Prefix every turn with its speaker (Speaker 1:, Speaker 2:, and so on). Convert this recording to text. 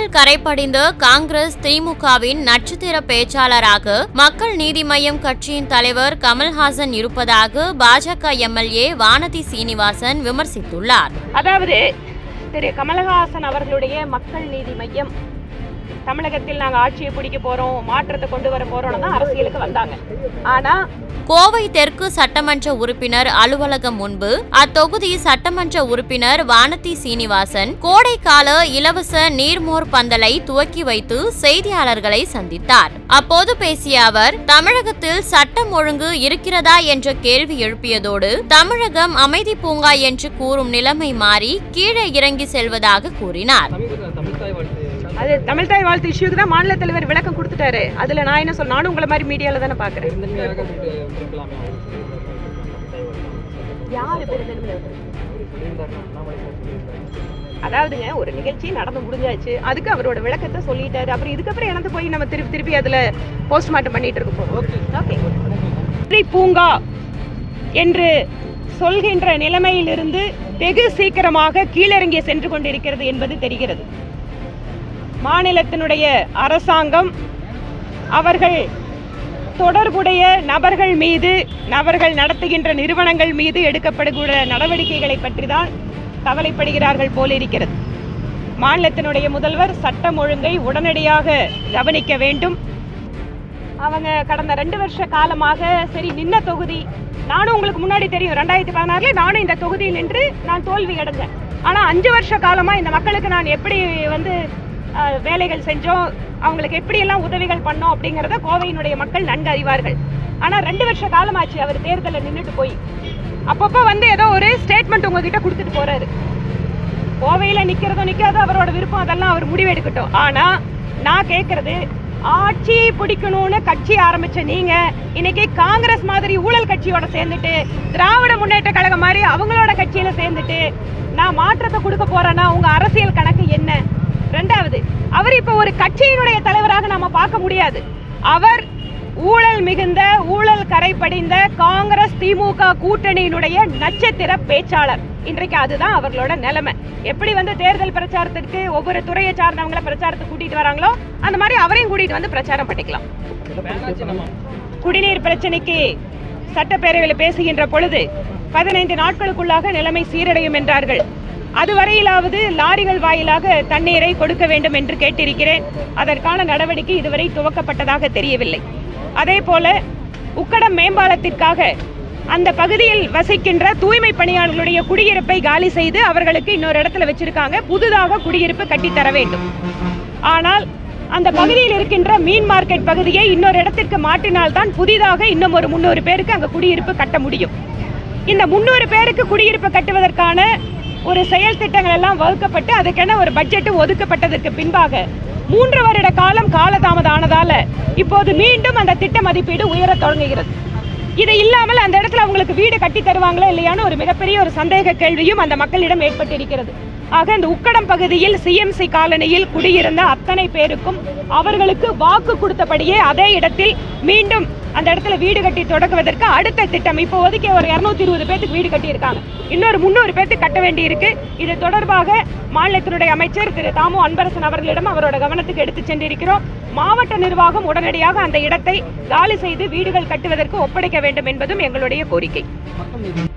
Speaker 1: ஊழல் கரைப்படிந்த காங்கிரஸ் திமுகவின் நட்சத்திர பேச்சாளராக மக்கள் நீதி மய்யம் கட்சியின் தலைவர் கமல்ஹாசன் இருப்பதாக பாஜக எம்எல்ஏ வானதி சீனிவாசன் விமர்சித்துள்ளார்
Speaker 2: அதாவது திரு கமலஹாசன் அவர்களுடைய மக்கள் நீதி மையம் தமிழகத்தில் நாங்கள் ஆட்சியை பிடிக்க போறோம் மாற்றத்தை கொண்டு வர போறோம்னு தான் அரசியலுக்கு வந்தாங்க ஆனா
Speaker 1: கோவை தெற்கு சட்டமன்ற உறுப்பினர் அலுவலகம் முன்பு அத்தொகுதி சட்டமன்ற உறுப்பினர் வானதி சீனிவாசன் கோடைக்கால இலவச நீர்மோர் பந்தலை துவக்கி வைத்து செய்தியாளர்களை சந்தித்தார் அப்போது பேசிய அவர் தமிழகத்தில் சட்டம் ஒழுங்கு இருக்கிறதா என்ற கேள்வி எழுப்பியதோடு தமிழகம் அமைதி பூங்கா என்று கூறும் நிலைமை மாறி கீழே இறங்கி செல்வதாக கூறினார்
Speaker 2: அது தமிழ் தாய் வாழ்த்து இஷ்யூக்கு தான் மாநில தலைவர் விளக்கம் கொடுத்துட்டாரு அதுல நான் என்ன சொல்ல நானும் உங்களை மாதிரி மீடியால தானே பாக்குறேன் யாரு பெருந்தன்மை அதாவதுங்க ஒரு நிகழ்ச்சி நடந்து முடிஞ்சாச்சு அதுக்கு அவரோட விளக்கத்தை சொல்லிட்டாரு அப்புறம் இதுக்கப்புறம் எனக்கு போய் நம்ம திருப்பி திருப்பி அதுல போஸ்ட்மார்ட்டம் பண்ணிட்டு இருக்க போறோம் ஓகே பூங்கா என்று சொல்கின்ற நிலைமையிலிருந்து வெகு சீக்கிரமாக கீழிறங்கி சென்று கொண்டிருக்கிறது என்பது தெரிகிறது மாநிலத்தினுடைய அரசாங்கம் அவர்கள் தொடர்புடைய நபர்கள் மீது நபர்கள் நடத்துகின்ற நிறுவனங்கள் மீது எடுக்கப்படுகிற நடவடிக்கைகளை பற்றி தான் கவலைப்படுகிறார்கள் போலிருக்கிறது மாநிலத்தினுடைய முதல்வர் சட்டம் ஒழுங்கை உடனடியாக கவனிக்க வேண்டும் அவங்க கடந்த ரெண்டு வருஷ காலமாக சரி நின்ன தொகுதி நானும் உங்களுக்கு முன்னாடி தெரியும் ரெண்டாயிரத்தி பதினாறுல நானும் இந்த தொகுதியில் நின்று நான் தோல்வி அடைஞ்சேன் ஆனா அஞ்சு வருஷ காலமா இந்த மக்களுக்கு நான் எப்படி வந்து அஹ், வேலைகள் செஞ்சோம் அவங்களுக்கு எப்படியெல்லாம் உதவிகள் பண்ணோம் அப்படிங்கிறத கோவையினுடைய மக்கள் நன்கு அறிவார்கள் ஆனா ரெண்டு வருஷ காலமாச்சு அவர் தேர்தலில் நின்றுட்டு போய் அப்பப்போ வந்து ஏதோ ஒரு ஸ்டேட்மெண்ட் உங்ககிட்ட கொடுத்துட்டு போறாரு கோவையில நிக்கிறதோ நிக்காதோ அவரோட விருப்பம் அதெல்லாம் அவர் முடிவெடுக்கட்டும் ஆனா நான் கேக்குறது ஆட்சி பிடிக்கணும்னு கட்சி ஆரம்பிச்ச நீங்க இன்னைக்கு காங்கிரஸ் மாதிரி ஊழல் கட்சியோட சேர்ந்துட்டு திராவிட முன்னேற்ற கழகம் மாதிரி அவங்களோட கட்சியில சேர்ந்துட்டு நான் மாற்றத்தை கொடுக்க போறேன்னா உங்க அரசியல் கணக்கு என்ன ரெண்டாவது அவர் இப்ப ஒரு கட்சியினுடைய தலைவராக நாம பார்க்க முடியாது அவர் ஊழல் மிகுந்த ஊழல் கரைப்படிந்த காங்கிரஸ் திமுக கூட்டணியினுடைய நட்சத்திர பேச்சாளர் இன்றைக்கு அதுதான் அவர்களோட நிலைமை எப்படி வந்து தேர்தல் பிரச்சாரத்திற்கு ஒவ்வொரு துறையை சார்ந்தவங்கள பிரச்சாரத்துக்கு கூட்டிட்டு வராங்களோ அந்த மாதிரி அவரையும் கூட்டிட்டு வந்து பிரச்சாரம் பண்ணிக்கலாம் குடிநீர் பிரச்சனைக்கு சட்டப்பேரவையில் பேசுகின்ற பொழுது பதினைந்து நாட்களுக்குள்ளாக நிலைமை சீரடையும் என்றார்கள் அதுவரையிலாவது லாரிகள் வாயிலாக தண்ணீரை கொடுக்க வேண்டும் என்று கேட்டிருக்கிறேன் அதற்கான நடவடிக்கை இதுவரை துவக்கப்பட்டதாக தெரியவில்லை அதே போல உக்கடம் மேம்பாலத்திற்காக அந்த பகுதியில் வசிக்கின்ற தூய்மை பணியாளர்களுடைய குடியிருப்பை காலி செய்து அவர்களுக்கு இன்னொரு இடத்துல வச்சிருக்காங்க புதிதாக குடியிருப்பு கட்டித்தர வேண்டும் ஆனால் அந்த பகுதியில் இருக்கின்ற மீன் மார்க்கெட் பகுதியை இன்னொரு இடத்திற்கு மாற்றினால்தான் புதிதாக இன்னும் ஒரு முன்னூறு பேருக்கு அங்க குடியிருப்பு கட்ட முடியும் இந்த முன்னூறு பேருக்கு குடியிருப்பு கட்டுவதற்கான ஒரு செயல் திட்டங்கள் எல்லாம் வகுக்கப்பட்டு அதுக்கென ஒரு பட்ஜெட் ஒதுக்கப்பட்டதற்கு பின்பாக மூன்று வருட காலம் காலதாமதம் ஆனதால இப்போது மீண்டும் அந்த திட்ட மதிப்பீடு உயரத் தொடங்குகிறது இது இல்லாமல் அந்த இடத்துல அவங்களுக்கு வீடு கட்டி தருவாங்களா இல்லையான்னு ஒரு மிகப்பெரிய ஒரு சந்தேக கேள்வியும் அந்த மக்களிடம் ஏற்பட்டிருக்கிறது ஆக இந்த உக்கடம் பகுதியில் சிஎம்சி காலனியில் குடியிருந்த அத்தனை பேருக்கும் அவர்களுக்கு வாக்கு கொடுத்தபடியே அதே இடத்தில் மீண்டும் அந்த இடத்துல வீடு கட்டி தொடங்குவதற்கு அடுத்த திட்டம் இப்போ ஒதுக்கி ஒரு இருநூத்தி இருபது பேத்துக்கு வீடு கட்டி இருக்காங்க இன்னொரு முந்நூறு பேத்துக்கு கட்ட வேண்டி இருக்கு இது தொடர்பாக மாநிலத்தினுடைய அமைச்சர் திரு தாமு அன்பரசன் அவர்களிடம் அவரோட கவனத்துக்கு எடுத்து சென்றிருக்கிறோம் மாவட்ட நிர்வாகம் உடனடியாக அந்த இடத்தை காலி செய்து வீடுகள் கட்டுவதற்கு ஒப்படைக்க வேண்டும் என்பதும் எங்களுடைய கோரிக்கை